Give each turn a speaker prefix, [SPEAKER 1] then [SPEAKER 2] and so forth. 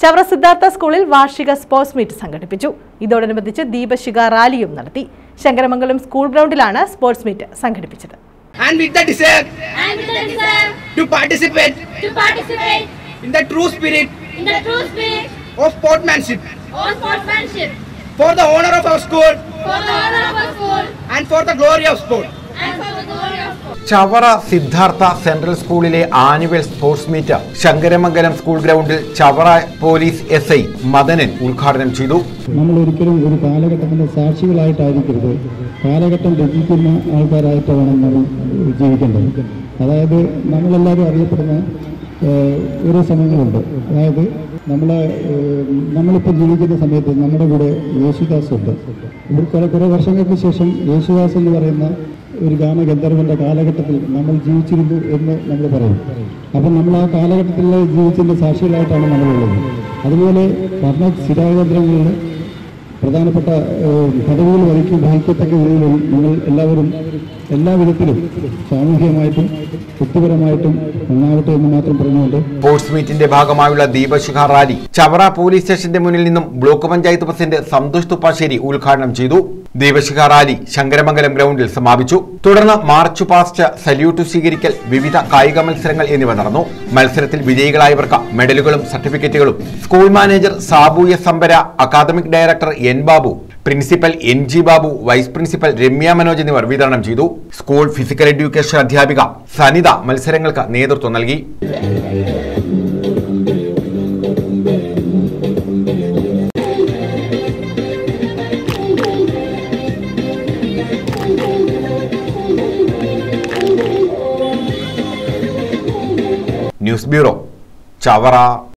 [SPEAKER 1] ചവറ സിദ്ധാർത്ഥ സ്കൂളിൽ വാർഷിക sports meet സംഘടിപ്പിച്ചു ഇതോടനുബന്ധിച്ച് ദീപശിഖ റാലിയും നടത്തി ശങ്കരമംഗലം സ്കൂൾ ഗ്രൗണ്ടിലാണ് സ്പോർട്സ് മീറ്റ് സംഘടിപ്പിച്ചത്
[SPEAKER 2] and with the desire
[SPEAKER 3] and with the desire
[SPEAKER 2] to participate
[SPEAKER 3] to participate
[SPEAKER 2] in the true spirit
[SPEAKER 3] in the true spirit
[SPEAKER 2] of sportsmanship
[SPEAKER 3] of sportsmanship
[SPEAKER 2] for the honor of our school
[SPEAKER 3] for the honor of our school
[SPEAKER 2] and for the glory of sport.
[SPEAKER 3] and for the glory of sport.
[SPEAKER 4] Chavara Siddhartha central സ്കൂളിലെ annual sports meet Sankaramangalam school ഗ്രൗണ്ടിൽ Chavara police S I Madanan ഉദ്ഘാടനം ചെയ്തു
[SPEAKER 5] നമ്മൾ ഒരിക്കലും ഒരു കാലഘട്ടത്തിൻ്റെ സാക്ഷികളായിട്ടായിരിക്കരുത് കാലഘട്ടം രചിക്കുന്ന ആൾക്കാരായിട്ട് വേണം നമ്മൾ ജീവിക്കേണ്ടത് അതായത് നമ്മളെല്ലാവരും അറിയപ്പെടുന്ന ഏഹ്, ഓരോ സമയങ്ങളുണ്ട് അതായത് നമ്മളെ ഏഹ്, നമ്മളിപ്പോൾ ജീവിക്കുന്ന സമയത്ത് നമ്മുടെ കൂടെ യേശുദാസ് ഉണ്ട് ഒരു കുറെ കുറേ വർഷങ്ങൾക്ക് ശേഷം യേശുദാസ് എന്ന് പറയുന്ന ഒരു ഗാനഗന്ധർവന്റെ കാലഘട്ടത്തിൽ നമ്മൾ ജീവിച്ചിരുന്നു എന്ന് നമ്മൾ പറയും അപ്പം നമ്മൾ ആ കാലഘട്ടത്തിൽ ജീവിച്ചതിൻ്റെ സാക്ഷികളായിട്ടാണ് നമ്മളുള്ളത് അതുപോലെ ഭരണ സ്ഥിരാകേന്ദ്രങ്ങളിൽ പ്രധാനപ്പെട്ട ഏഹ്, പദവികൾ വഹിക്കും വഹിക്കത്തക്ക രീതിയിൽ നിങ്ങൾ എല്ലാവരും എല്ലാ വിധത്തിലും സാമൂഹികമായിട്ടും വ്യക്തിപരമായിട്ടും നന്നാവട്ടെ എന്ന് മാത്രം പറഞ്ഞുകൊണ്ട്
[SPEAKER 4] സ്പോർട്സ് മീറ്റിന്റെ ഭാഗമായുള്ള ദീപശിഖ റാലി ചവറ പോലീസ് സ്റ്റേഷന്റെ മുന്നിൽ നിന്നും ബ്ലോക്ക് പഞ്ചായത്ത് പ്രസിഡന്റ് സന്തോഷ് തുപ്പാശ്ശേരി ഉദ്ഘാടനം ചെയ്തു ദീപശിഖ റാലി ശങ്കരമംഗലം ഗ്രൗണ്ടിൽ സമാപിച്ചു തുടർന്ന് മാർച്ച് പാസ്റ്റ് സല്യൂട്ട് സ്വീകരിക്കൽ വിവിധ കായിക മത്സരങ്ങൾ എന്നിവ നടന്നു മത്സരത്തിൽ വിജയികളായവർക്ക് മെഡലുകളും സർട്ടിഫിക്കറ്റുകളും school manager Sabu S Ambara academic director N Babu principal N G Babu vice principal Ramya Manoj എന്നിവർ വിതരണം ചെയ്തു സ്കൂൾ ഫിസിക്കൽ എഡ്യൂക്കേഷൻ അധ്യാപിക സനിത മത്സരങ്ങൾക്ക് നേതൃത്വം നൽകി ന്യൂസ് ബ്യൂറോ ചവറ